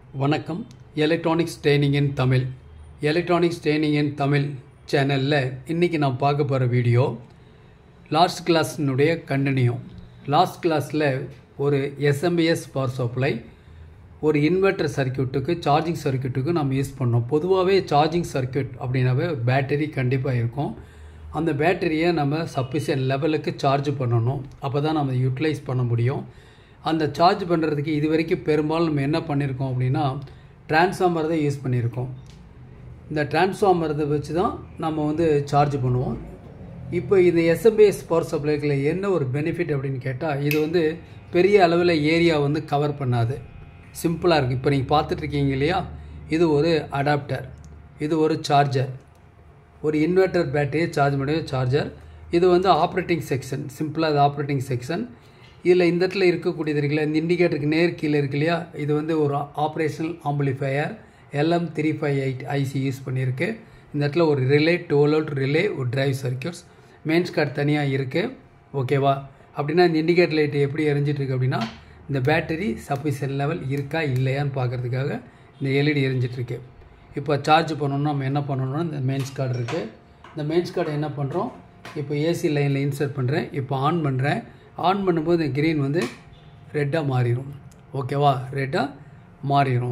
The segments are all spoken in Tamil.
வணக்கம் electronics training in Tamil electronics training in Tamil சேனலில் இன்றைக்கி நான் பார்க்க போகிற வீடியோ லாஸ்ட் கிளாஸினுடைய கண்டினியூ லாஸ்ட் கிளாஸில் ஒரு எஸ்எம்பிஎஸ் பவர் சப்ளை ஒரு இன்வெர்ட்டர் சர்க்கியூட்டுக்கு சார்ஜிங் சர்க்கியூட்டுக்கு நம்ம யூஸ் பண்ணோம் பொதுவாகவே சார்ஜிங் சர்க்கியூட் அப்படின்னாவே ஒரு பேட்டரி கண்டிப்பாக இருக்கும் அந்த பேட்டரியை நம்ம சஃபிஷியன்ட் லெவலுக்கு சார்ஜ் பண்ணணும் அப்போ தான் நம்ம யூட்டிலைஸ் பண்ண முடியும் அந்த சார்ஜ் பண்ணுறதுக்கு இது வரைக்கும் பெரும்பாலும் நம்ம என்ன பண்ணியிருக்கோம் அப்படின்னா டிரான்ஸ்ஃபார்மர் தான் யூஸ் பண்ணியிருக்கோம் இந்த டிரான்ஸ்ஃபார்மரை வச்சு தான் நம்ம வந்து சார்ஜ் பண்ணுவோம் இப்போ இது எஸ்எம்பிஎஸ் பவர் சப்ளைக்கில் என்ன ஒரு பெனிஃபிட் அப்படின்னு கேட்டால் இது வந்து பெரிய அளவில் ஏரியா வந்து கவர் பண்ணாது சிம்பிளாக இருக்குது இப்போ நீங்கள் பார்த்துட்ருக்கீங்க இல்லையா இது ஒரு அடாப்டர் இது ஒரு சார்ஜர் ஒரு இன்வெர்ட்டர் பேட்டரியை சார்ஜ் பண்ண சார்ஜர் இது வந்து ஆப்ரேட்டிங் செக்ஷன் சிம்பிளாக அது ஆப்ரேட்டிங் செக்ஷன் இதில் இந்த இடத்துல இருக்கக்கூடியது இருக்குல்ல இந்த இண்டிகேட்டருக்கு நேர் கீழே இருக்கு இல்லையா இது வந்து ஒரு operational amplifier LM three five eight IC use பண்ணியிருக்கு இந்த இடத்துல ஒரு ரிலே டுவெல் அவுட் ரிலே ஒரு டிரைவ் சர்க்கியூட்ஸ் மெயின்ஸ் கார்டு தனியாக இருக்குது ஓகேவா அப்படின்னா இந்த இண்டிகேட்டர் லைட் எப்படி எரிஞ்சிட்டு இருக்கு அப்படின்னா இந்த பேட்டரி சஃபிஷியன்ட் லெவல் இருக்கா இல்லையான்னு பார்க்குறதுக்காக இந்த எல்இடி எரிஞ்சிட்ருக்கு இப்போ சார்ஜ் பண்ணணும்னா நம்ம என்ன பண்ணணும்னா இந்த மெயின்ஸ் கார்டு இருக்குது இந்த மெயின்ஸ் கார்டை என்ன பண்ணுறோம் இப்போ ஏசி லைனில் இன்சர்ட் பண்ணுறேன் இப்போ ஆன் பண்ணுறேன் ஆன் பண்ணும்போது இந்த க்ரீன் வந்து ரெட்டாக மாறிடும் ஓகேவா ரெட்டாக மாறிடும்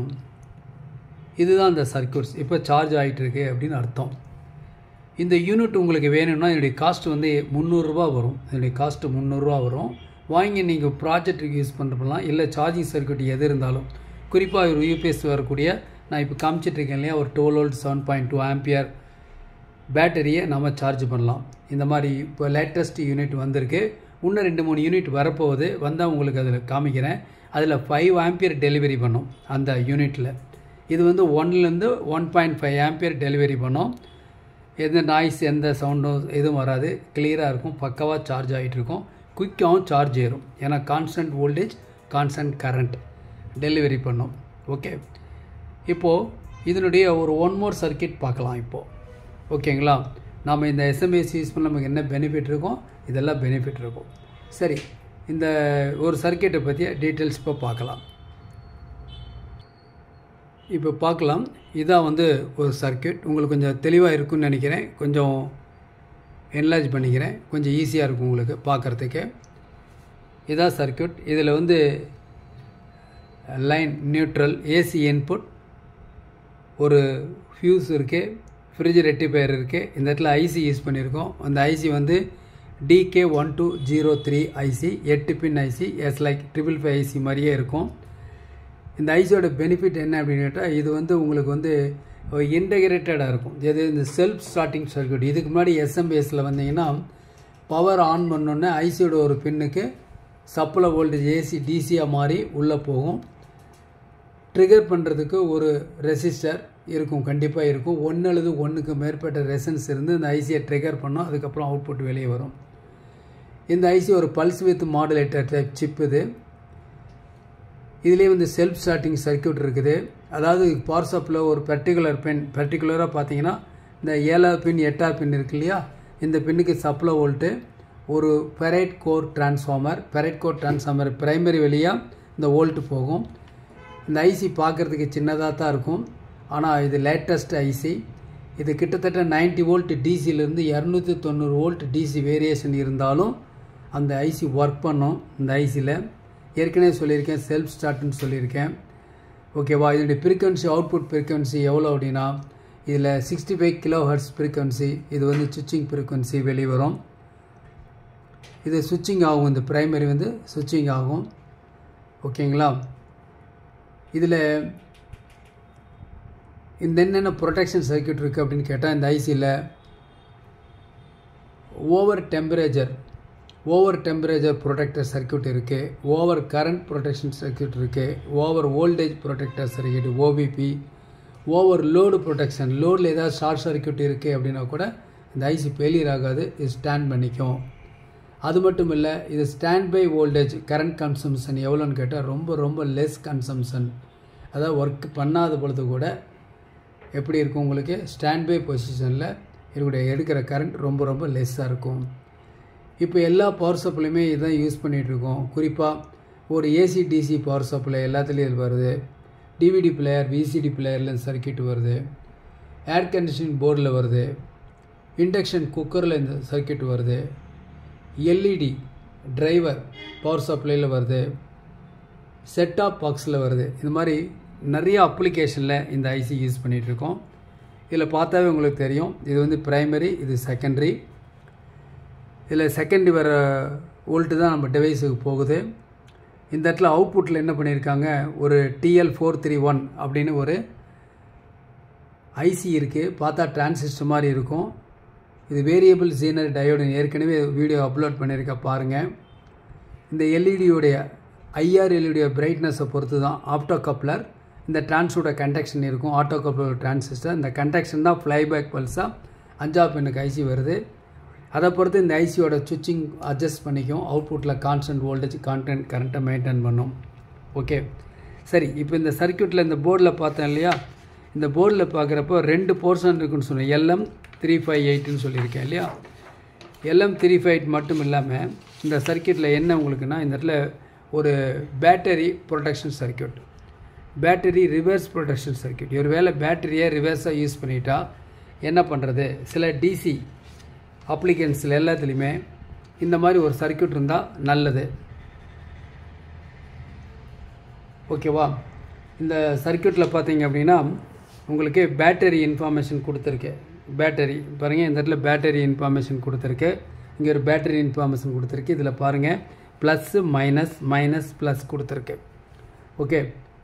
இதுதான் இந்த சர்க்கியூட்ஸ் இப்போ சார்ஜ் ஆகிட்டுருக்கு அப்படின்னு அர்த்தம் இந்த யூனிட் உங்களுக்கு வேணும்னா என்னுடைய காஸ்ட் வந்து முந்நூறுரூவா வரும் என்னுடைய காஸ்ட்டு முந்நூறுரூவா வரும் வாங்கி நீங்கள் ப்ராஜெக்ட்டுக்கு யூஸ் பண்ணுறப்பலாம் இல்லை சார்ஜிங் சர்க்கியூட் எது இருந்தாலும் குறிப்பாக ஒரு யூபிஎஸ் வரக்கூடிய நான் இப்போ காமிச்சிட்ருக்கேன் இல்லையா ஒரு twelve volt seven point two ampere பேட்டரியை நம்ம சார்ஜ் பண்ணலாம் இந்த மாதிரி இப்போ லேட்டஸ்ட் யூனிட் வந்திருக்கு இன்னும் ரெண்டு மூணு யூனிட் வரப்போகுது வந்தால் உங்களுக்கு அதில் காமிக்கிறேன் அதில் ஃபைவ் ஆம்பியர் டெலிவரி பண்ணும் அந்த யூனிட்டில் இது வந்து ஒன்லேருந்து one point five ampere delivery பண்ணும் எந்த நாய்ஸ் எந்த சவுண்டும் எதுவும் வராது கிளியராக இருக்கும் பக்காவாக சார்ஜ் ஆகிட்டு இருக்கும் குயிக்காகவும் சார்ஜ் ஏறும் ஏன்னா constant voltage constant current delivery பண்ணும் ஓகே இப்போது இதனுடைய ஒரு ஒன் மோர் சர்க்கியூட் பார்க்கலாம் இப்போது ஓகேங்களா நாம் இந்த எஸ்எம்எஸ் யூஸ் பண்ண நமக்கு என்ன பெனிஃபிட் இருக்கும் இதெல்லாம் பெனிஃபிட் இருக்கும் சரி இந்த ஒரு சர்க்கியூட்டை பற்றிய டீட்டெயில்ஸ் இப்போ பார்க்கலாம் இப்போ பார்க்கலாம் இதான் வந்து ஒரு சர்க்கியூட் உங்களுக்கு கொஞ்சம் தெளிவாக இருக்குன்னு நினைக்கிறேன் கொஞ்சம் என்லார்ஜ் பண்ணிக்கிறேன் கொஞ்சம் ஈஸியாக இருக்கும் உங்களுக்கு பார்க்குறதுக்கு இதான் சர்க்கியூட் இதில் வந்து லைன் நியூட்ரல் ஏசி இன்புட் ஒரு ஃபியூஸ் இருக்குது ஃப்ரிட்ஜ் ரெட்டிஃபயர் இருக்குது இந்த இடத்துல ஐசி யூஸ் பண்ணியிருக்கோம் அந்த ஐசி வந்து DK one two zero three IC எட்டு pin IC as like triple five IC மாதிரியே இருக்கும் இந்த ஐசியோட பெனிஃபிட் என்ன அப்படின்னு கேட்டால் இது வந்து உங்களுக்கு வந்து இன்டகிரேட்டடாக இருக்கும் எது இந்த செல்ஃப் ஸ்டார்டிங் சர்க்கியூட் இதுக்கு முன்னாடி எஸ்எம்பிஎஸில் வந்தீங்கன்னா பவர் ஆன் பண்ணோன்னே ஐசியோட ஒரு பின்னுக்கு சப்ளை வோல்டேஜ் ஏசி டிசியாக மாறி உள்ளே போகும் ட்ரிகர் பண்ணுறதுக்கு ஒரு ரெசிஸ்டர் இருக்கும் கண்டிப்பாக இருக்கும் ஒன்று அல்லது ஒன்றுக்கு மேற்பட்ட ரெசன்ஸ் இருந்து இந்த ஐசியை ட்ரிகர் பண்ணோம் அதுக்கப்புறம் அவுட்புட் வெளியே வரும் இந்த ஐசி ஒரு pulse width modulator type chip இது இதுலேயே வந்து செல்ஃப் ஸ்டார்டிங் சர்க்கியூட் இருக்குது அதாவது பவர் சப்பில் ஒரு பர்டிகுலர் பின் பர்டிகுலராக பார்த்தீங்கன்னா இந்த ஏழாவது பின் எட்டாவது பின் இருக்கு இல்லையா இந்த பின்னுக்கு சப்ளை வோல்ட்டு ஒரு ferrite core transformer ferrite core transformer primary வழியாக இந்த வோல்ட்டு போகும் இந்த ஐசி பார்க்குறதுக்கு சின்னதாக தான் இருக்கும் ஆனால் இது லேட்டஸ்ட் ஐசி இது கிட்டத்தட்ட நைன்டி வோல்ட் டிசியிலேருந்து இரநூத்தி தொண்ணூறு வோல்ட் டிசி வேரியேஷன் இருந்தாலும் அந்த ஐசி ஒர்க் பண்ணும் இந்த ஐசியில் ஏற்கனவே சொல்லியிருக்கேன் செல்ஃப் ஸ்டார்ட்னு சொல்லியிருக்கேன் ஓகேவா இதனுடைய ஃப்ரீக்வன்சி அவுட்புட் ஃப்ரீக்வன்சி எவ்வளோ அப்படின்னா இதில் sixty five kilo hertz frequency இது வந்து சுவிட்சிங் ஃப்ரீக்வன்சி வெளியே வரும் இது சுவிட்சிங் ஆகும் இந்த ப்ரைமரி வந்து சுவிட்சிங் ஆகும் ஓகேங்களா இதில் இந்த என்னென்ன ப்ரொடெக்ஷன் சர்க்கியூட் இருக்குது அப்படின்னு கேட்டால் இந்த ஐசியில் over temperature over temperature protector circuit இருக்குது ஓவர் கரண்ட் ப்ரொடெக்ஷன் சர்க்கியூட் இருக்குது over voltage protector circuit OPP over load protection லோடில் ஏதாவது ஷார்ட் சர்க்கியூட் இருக்குது அப்படின்னா கூட இந்த ஐசி ஃபெயிலியர் ஆகாது இது ஸ்டாண்ட் பண்ணிக்கும் அது மட்டும் இல்லை இது standby voltage current consumption எவ்வளோன்னு கேட்டால் ரொம்ப ரொம்ப லெஸ் கன்சம்ஷன் அதாவது ஒர்க் பண்ணாத பொழுது கூட எப்படி இருக்கும் உங்களுக்கு ஸ்டாண்ட் பை பொசிஷனில் இருக்கக்கூடிய எடுக்கிற கரண்ட் ரொம்ப ரொம்ப லெஸ்ஸாக இருக்கும் இப்போ எல்லா பவர் சப்ளையுமே இதான் யூஸ் பண்ணிகிட்ருக்கோம் குறிப்பாக ஒரு ஏசி டிசி பவர் சப்ளை எல்லாத்துலேயும் இது வருது டிவிடி பிளேயர் விசிடி பிளேயரில் சர்க்கியூட் வருது ஏர் கண்டிஷனிங் போர்டில் வருது இண்டக்ஷன் குக்கரில் இந்த சர்க்கியூட் வருது எல்இடி டிரைவர் பவர் சப்ளையில் வருது செட்டாப் பாக்ஸில் வருது இந்த மாதிரி நிறைய அப்ளிகேஷனில் இந்த ஐசி யூஸ் பண்ணிகிட்ருக்கோம் இதில் பார்த்தாவே உங்களுக்கு தெரியும் இது வந்து ப்ரைமரி இது செகண்டரி இதில் செகண்டரி வர வோல்ட்டு தான் நம்ம டிவைஸுக்கு போகுது இந்த இடத்துல அவுட்புட்டில் என்ன பண்ணியிருக்காங்க ஒரு டிஎல் ஃபோர் த்ரீ ஒன் அப்படின்னு ஒரு ஐசி இருக்குது பார்த்தா டிரான்சிஸ்டர் மாதிரி இருக்கும் இது வேரியபிள் ஜீனர் டயோடு ஏற்கனவே வீடியோ அப்லோட் பண்ணியிருக்க பாருங்கள் இந்த எல்இடியோடைய ஐஆர் எல்இடியோட பிரைட்னஸை பொறுத்து தான் ஆப்டோ கப்ளர் இந்த டிரான்ஸோட கண்டக்ஷன் இருக்கும் ஆட்டோ கப்ளர் டிரான்சிஸ்டர் இந்த கண்டக்ஷன் தான் ஃப்ளைபேக் பல்ஸாக அஞ்சா பெண்ணுக்கு ஐசி வருது அதை பொறுத்து இந்த ஐசியோட சுவிட்சிங் அட்ஜஸ்ட் பண்ணிக்கும் அவுட்புட்டில் கான்ஸ்டன்ட் வோல்டேஜ் கான்டென்ட் கரண்ட்டை மெயின்டைன் பண்ணும் ஓகே சரி இப்போ இந்த சர்க்கியூட்டில் இந்த போர்டில் பார்த்தேன் இல்லையா இந்த போர்டில் பார்க்குறப்போ ரெண்டு போர்ஷன் இருக்குன்னு சொன்னேன் எல்எம் த்ரீ ஃபைவ் எயிட்னு சொல்லியிருக்கேன் இல்லையா எல்எம் த்ரீ ஃபைவ் எயிட் மட்டும் இல்லாமல் இந்த சர்க்கியூட்டில் என்ன உங்களுக்குன்னா இந்த இடத்துல ஒரு battery protection circuit battery reverse protection circuit ஒரு வேளை பேட்டரியை ரிவர்ஸாக யூஸ் பண்ணிட்டா என்ன பண்ணுறது சில டிசி அப்ளிகன்ஸில் எல்லாத்துலேயுமே இந்த மாதிரி ஒரு சர்க்கியூட் இருந்தால் நல்லது ஓகேவா இந்த சர்க்கியூட்டில் பார்த்தீங்க அப்படின்னா உங்களுக்கு பேட்டரி இன்ஃபார்மேஷன் கொடுத்துருக்கு பேட்டரி பாருங்கள் இந்த இடத்துல பேட்டரி இன்ஃபார்மேஷன் கொடுத்துருக்கு இங்கே ஒரு பேட்டரி இன்ஃபார்மேஷன் கொடுத்துருக்கு இதில் பாருங்கள் ப்ளஸ்ஸு மைனஸ் மைனஸ் ப்ளஸ் கொடுத்துருக்கு ஓகே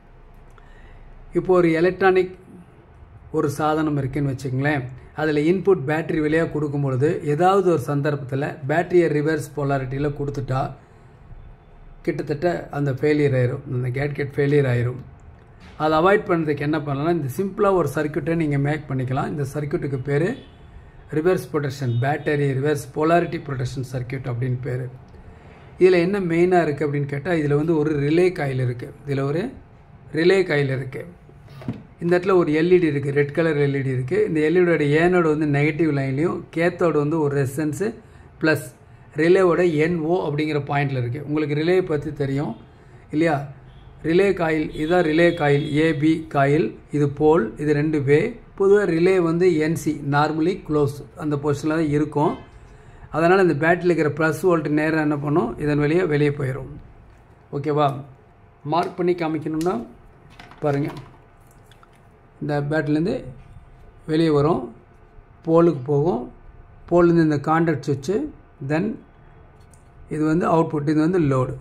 இப்போ ஒரு எலக்ட்ரானிக் ஒரு சாதனம் இருக்குன்னு வச்சுங்களேன் அதில் இன்புட் பேட்டரி விலையாக கொடுக்கும்பொழுது ஏதாவது ஒரு சந்தர்ப்பத்தில் பேட்டரியை ரிவர்ஸ் போலாரிட்டியில் கொடுத்துட்டா கிட்டத்தட்ட அந்த ஃபெயிலியர் ஆயிரும் அந்த கேட் கெட் ஃபெயிலியர் ஆயிரும் அதை அவாய்ட் பண்ணுறதுக்கு என்ன பண்ணலாம் இந்த சிம்பிளாக ஒரு சர்க்கியூட்டை நீங்கள் மேக் பண்ணிக்கலாம் இந்த சர்க்கியூட்டுக்கு பேர் reverse protection battery reverse polarity protection circuit அப்படின்னு பேர் இதில் என்ன மெயினாக இருக்குது அப்படின்னு கேட்டால் இதில் வந்து ஒரு ரிலே காயில் இருக்குது இதில் ஒரு ரிலே காயில் இருக்குது இந்த இடத்துல ஒரு எல்இடி இருக்குது ரெட் கலர் எல்இடி இருக்குது இந்த எல்இடியோட ஏனோட வந்து நெகட்டிவ் லைன்லையும் கேத்தோட வந்து ஒரு ரெசன்ஸு ப்ளஸ் ரிலேவோட என்ஓ அப்படிங்கிற பாயிண்டில் இருக்குது உங்களுக்கு ரிலே பற்றி தெரியும் இல்லையா ரிலே காயில் இதுதான் ரிலே காயில் ஏபி காயில் இது போல் இது ரெண்டு வே பொதுவாக ரிலே வந்து என்சி நார்மலி க்ளோஸ் அந்த பொசிஷனில் தான் இருக்கும் அதனால் இந்த பேட்டரியில் இருக்கிற ப்ளஸ் வோல்ட் நேரம் என்ன பண்ணும் இதன் வழியாக வெளியே போயிடும் ஓகேவா மார்க் பண்ணி காமிக்கணும்னா பாருங்கள் இந்த பேட்டரிலேருந்து வெளியே வரும் போலுக்கு போகும் போல்லேருந்து இந்த கான்டாக்ட் சுவிட்சு தென் இது வந்து அவுட்புட் இது வந்து லோடு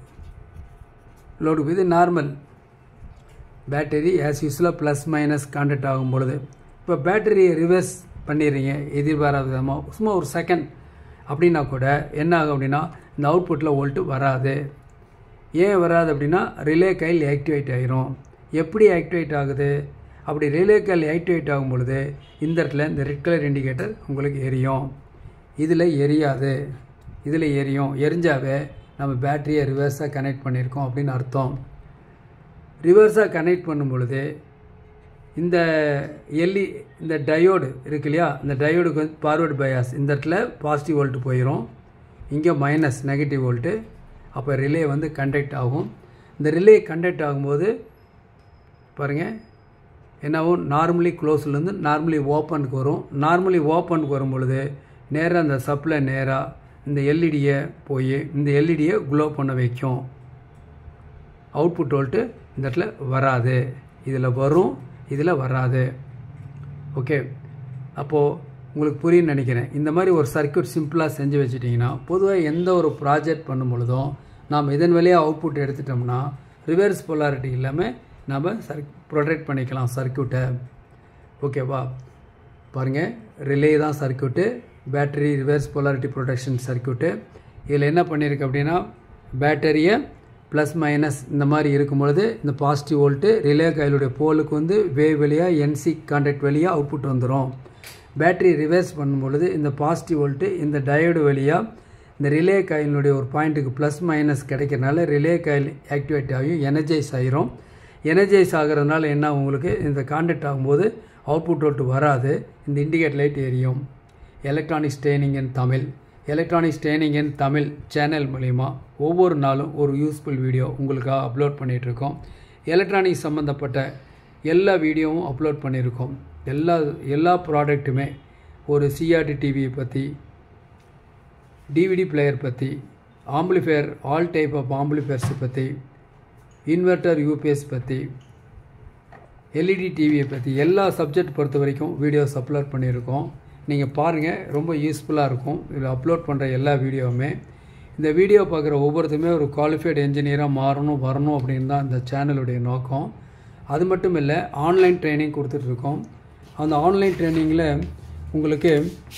லோடு இது நார்மல் பேட்டரி ஆஸ் யூஸ்வலாக ப்ளஸ் மைனஸ் கான்டாக்ட் ஆகும் பொழுது இப்போ பேட்டரியை ரிவர்ஸ் பண்ணிடுறீங்க எதிர்பாராத விதமாக சும்மா ஒரு செகண்ட் அப்படின்னா கூட என்ன ஆகும் அப்படின்னா இந்த அவுட்புட்டில் வோல்ட்டு வராது ஏன் வராது அப்படின்னா ரிலே கையில் ஆக்டிவேட் ஆகிரும் எப்படி ஆக்டிவேட் ஆகுது அப்படி ரிலே கையில் ஆக்டிவேட் ஆகும் பொழுது இந்த இடத்துல இந்த ரெட் கலர் இண்டிகேட்டர் உங்களுக்கு எரியும் இதில் எரியாது இதில் எரியும் எரிஞ்சாவே நம்ம பேட்டரியை ரிவர்ஸாக கனெக்ட் பண்ணியிருக்கோம் அப்படின்னு அர்த்தம் ரிவர்ஸாக கனெக்ட் பண்ணும் பொழுது இந்த எல்இ இந்த டயோடு இருக்கு இல்லையா இந்த டயோடுக்கு வந்து ஃபார்வர்டு பயாஸ் இந்த இடத்துல பாசிட்டிவ் வோல்ட்டு போயிடும் இங்கே மைனஸ் நெகட்டிவ் வோல்ட்டு அப்போ ரிலே வந்து கண்டக்ட் ஆகும் இந்த ரிலே கண்டக்ட் ஆகும்போது பாருங்கள் என்னாகும் நார்மலி க்ளோஸ்லேருந்து நார்மலி ஓப்பனுக்கு வரும் நார்மலி ஓப்பனுக்கு வரும் பொழுது நேராக அந்த சப்ளை நேராக இந்த எல்இடியை போய் இந்த எல்இடியை க்ளோ பண்ண வைக்கும் அவுட்புட் வோல்ட்டு இந்த இடத்துல வராது இதில் வரும் இதில் வராது ஓகே அப்போது உங்களுக்கு புரியுன்னு நினைக்கிறேன் இந்த மாதிரி ஒரு சர்க்கியூட் சிம்பிளாக செஞ்சு வச்சுட்டிங்கன்னா பொதுவாக எந்த ஒரு ப்ராஜெக்ட் பண்ணும் பொழுதும் நாம் இதன் வழியாக அவுட்புட் எடுத்துட்டோம்னா ரிவர்ஸ் பொலாரிட்டி இல்லாமல் நாம் சர்க் ப்ரொடெக்ட் பண்ணிக்கலாம் சர்க்கியூட்டை ஓகேவா பாருங்கள் ரிலே தான் circuit battery reverse polarity protection circuit இதில் என்ன பண்ணியிருக்கு அப்படின்னா பேட்டரியை ப்ளஸ் மைனஸ் இந்த மாதிரி இருக்கும் பொழுது இந்த பாசிட்டிவ் வோல்ட்டு ரிலே காயிலுடைய போலுக்கு வந்து வேவ் வழியாக என்சி கான்டாக்ட் வழியாக அவுட்புட் வந்துடும் பேட்டரி ரிவர்ஸ் பண்ணும் பொழுது இந்த பாசிட்டிவ் வோல்ட்டு இந்த டயோடு வழியாக இந்த ரிலே காயிலுடைய ஒரு பாயிண்ட்டுக்கு ப்ளஸ் மைனஸ் கிடைக்கிறனால ரிலே காயில் ஆக்டிவேட் ஆகியும் எனர்ஜைஸ் ஆகிரும் எனர்ஜைஸ் ஆகிறதுனால என்ன உங்களுக்கு இந்த கான்டாக்ட் ஆகும்போது அவுட்புட் வோல்ட்டு வராது இந்த இண்டிகேட் லைட் எரியும் electronics training in Tamil electronics training in Tamil channel மூலிமா ஒவ்வொரு நாளும் ஒரு யூஸ்ஃபுல் வீடியோ உங்களுக்காக அப்லோட் பண்ணிகிட்ருக்கோம் எலக்ட்ரானிக்ஸ் சம்மந்தப்பட்ட எல்லா வீடியோவும் அப்லோட் பண்ணியிருக்கோம் எல்லா எல்லா ப்ராடக்ட்டுமே ஒரு சிஆர்டி டிவியை பற்றி டிவிடி பிளேயர் பற்றி ஆம்பிளிஃபையர் ஆல் டைப் ஆஃப் ஆம்பிளிஃபையர்ஸை பற்றி இன்வெர்ட்டர் யூபிஎஸ் பற்றி எல்இடி டிவியை பற்றி எல்லா சப்ஜெக்ட் பொறுத்த வரைக்கும் வீடியோஸ் அப்லோட் பண்ணியிருக்கோம் நீங்கள் பாருங்கள் ரொம்ப யூஸ்ஃபுல்லாக இருக்கும் இதில் அப்லோட் பண்ணுற எல்லா வீடியோவுமே இந்த வீடியோ பார்க்குற ஒவ்வொருத்தருமே ஒரு குவாலிஃபைடு என்ஜினியராக மாறணும் வரணும் அப்படின்னு தான் இந்த சேனலுடைய நோக்கம் அது மட்டும் இல்லை ஆன்லைன் ட்ரைனிங் கொடுத்துட்ருக்கோம் அந்த ஆன்லைன் ட்ரைனிங்கில் உங்களுக்கு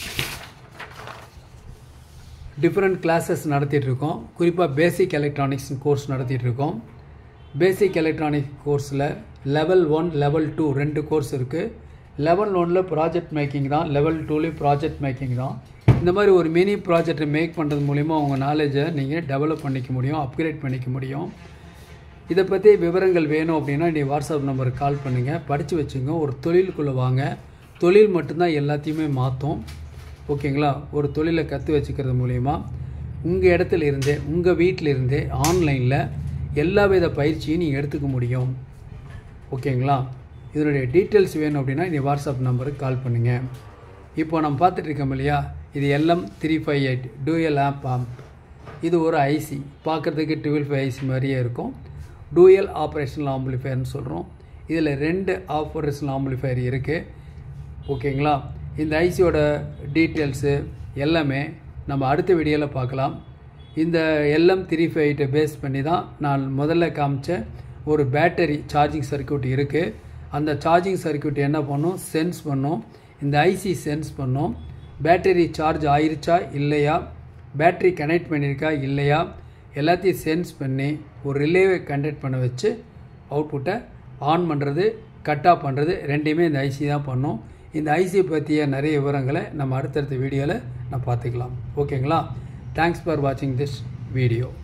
டிஃப்ரெண்ட் கிளாஸஸ் நடத்திட்டுருக்கோம் குறிப்பாக பேசிக் எலக்ட்ரானிக்ஸ் கோர்ஸ் நடத்திட்டுருக்கோம் பேசிக் எலக்ட்ரானிக் கோர்ஸில் லெவல் ஒன் லெவல் டூ ரெண்டு கோர்ஸ் இருக்குது லெவல் ஒனில் ப்ராஜெக்ட் மேக்கிங் தான் லெவல் டூலேயும் ப்ராஜெக்ட் மேக்கிங் தான் இந்த மாதிரி ஒரு மினி ப்ராஜெக்டை மேக் பண்ணுறது மூலிமா உங்கள் நாலேஜை நீங்கள் டெவலப் பண்ணிக்க முடியும் அப்கிரேட் பண்ணிக்க முடியும் இதை பற்றி விவரங்கள் வேணும் அப்படின்னா நீ வாட்ஸ்அப் நம்பருக்கு கால் பண்ணுங்கள் படித்து வச்சுங்க ஒரு தொழிலுக்குள்ளே வாங்க தொழில் மட்டும்தான் எல்லாத்தையுமே மாற்றும் ஓகேங்களா ஒரு தொழிலை கற்று வச்சுக்கிறது மூலிமா உங்கள் இடத்துல இருந்தே உங்கள் வீட்டில் இருந்தே ஆன்லைனில் எல்லா வித பயிற்சியும் நீங்கள் எடுத்துக்க முடியும் ஓகேங்களா இதனுடைய டீட்டெயில்ஸ் வேணும் அப்படின்னா நீ வாட்ஸ்அப் நம்பருக்கு கால் பண்ணுங்கள் இப்போ நம்ம பார்த்துட்டு இருக்கோம் இல்லையா இது LM three five eight dual op amp இது ஒரு ஐசி பார்க்குறதுக்கு டுவெல் ஃபைவ் ஐசி மாதிரியே இருக்கும் டூயல் ஆப்ரேஷனல் ஆம்பிளிஃபயர்னு சொல்கிறோம் இதில் ரெண்டு ஆப்ரேஷனல் ஆம்பிளிஃபயர் இருக்குது ஓகேங்களா இந்த ஐசியோட டீட்டெயில்ஸு எல்லாமே நம்ம அடுத்த வீடியோவில் பார்க்கலாம் இந்த எல்எம் த்ரீ ஃபைவ் எயிட்டை பேஸ் பண்ணி தான் நான் முதல்ல காமிச்ச ஒரு பேட்டரி சார்ஜிங் சர்க்கியூட் இருக்குது அந்த சார்ஜிங் சர்க்கியூட் என்ன பண்ணும் சென்ஸ் பண்ணும் இந்த ஐசி சென்ஸ் பண்ணும் பேட்டரி சார்ஜ் ஆயிருச்சா இல்லையா பேட்டரி கனெக்ட் பண்ணியிருக்கா இல்லையா எல்லாத்தையும் சென்ஸ் பண்ணி ஒரு ரிலேவை கண்டக்ட் பண்ண வச்சு அவுட்புட்டை ஆன் பண்ணுறது கட் ஆஃப் பண்ணுறது ரெண்டையுமே இந்த ஐசி தான் பண்ணும் இந்த ஐசி பற்றிய நிறைய விவரங்களை நம்ம அடுத்தடுத்த வீடியோவில் நான் பார்த்துக்கலாம் ஓகேங்களா தேங்க்ஸ் ஃபார் வாட்சிங் திஸ் வீடியோ